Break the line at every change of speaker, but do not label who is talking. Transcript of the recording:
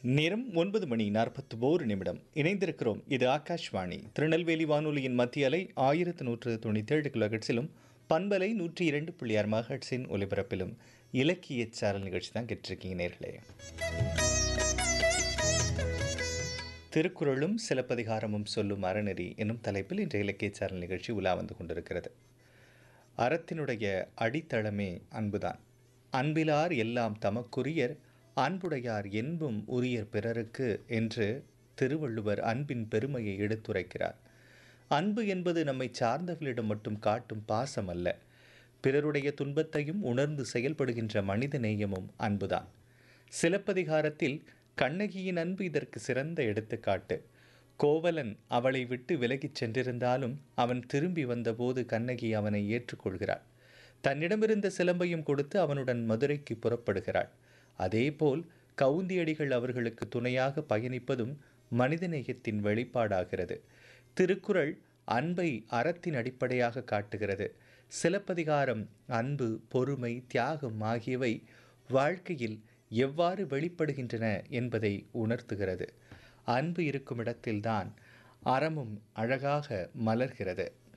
நேரம் ஒன்பது மணி நாற்பத்தி ஓரு நிமிடம் இணைந்திருக்கிறோம் இது ஆகாஷ்வாணி திருநெல்வேலி வானொலியின் மத்திய அலை ஆயிரத்து நூற்று தொண்ணூற்றேழு கிலோஹெட்ஸிலும் பண்பலை நூற்றி இரண்டு புள்ளி ஆறு மகட்ஸின் ஒலிபரப்பிலும் இலக்கிய சாரல் நிகழ்ச்சி தான் கேட்டிருக்கீங்க நேர்களே திருக்குறளும் சிலப்பதிகாரமும் சொல்லும் அறநெறி என்னும் தலைப்பில் இன்றைய இலக்கிய சாரல் நிகழ்ச்சி உலா வந்து கொண்டிருக்கிறது அறத்தினுடைய அடித்தளமே அன்புதான் அன்பிலார் எல்லாம் தமக்குரியர் அன்புடையார் என்பும் உரியர் பிறருக்கு என்று திருவள்ளுவர் அன்பின் பெருமையை எடுத்துரைக்கிறார் அன்பு என்பது நம்மை சார்ந்தவர்களிடம் மட்டும் காட்டும் பாசம் அல்ல பிறருடைய துன்பத்தையும் உணர்ந்து செயல்படுகின்ற மனித நேயமும் அன்புதான் சிலப்பதிகாரத்தில் கண்ணகியின் அன்பு இதற்கு சிறந்த எடுத்துக்காட்டு கோவலன் அவளை விட்டு விலகிச் சென்றிருந்தாலும் அவன் திரும்பி வந்தபோது கண்ணகி அவனை ஏற்றுக்கொள்கிறாள் தன்னிடமிருந்த சிலம்பையும் கொடுத்து அவனுடன் மதுரைக்கு புறப்படுகிறாள் அதேபோல் கவுந்தியடிகள் அவர்களுக்கு துணையாக பயணிப்பதும் மனிதநேயத்தின் வெளிப்பாடாகிறது திருக்குறள் அன்பை அறத்தின் அடிப்படையாக காட்டுகிறது சிலப்பதிகாரம் அன்பு பொறுமை தியாகம் ஆகியவை வாழ்க்கையில் எவ்வாறு வெளிப்படுகின்றன என்பதை உணர்த்துகிறது அன்பு இருக்கும் இடத்தில்தான் அறமும் அழகாக மலர்கிறது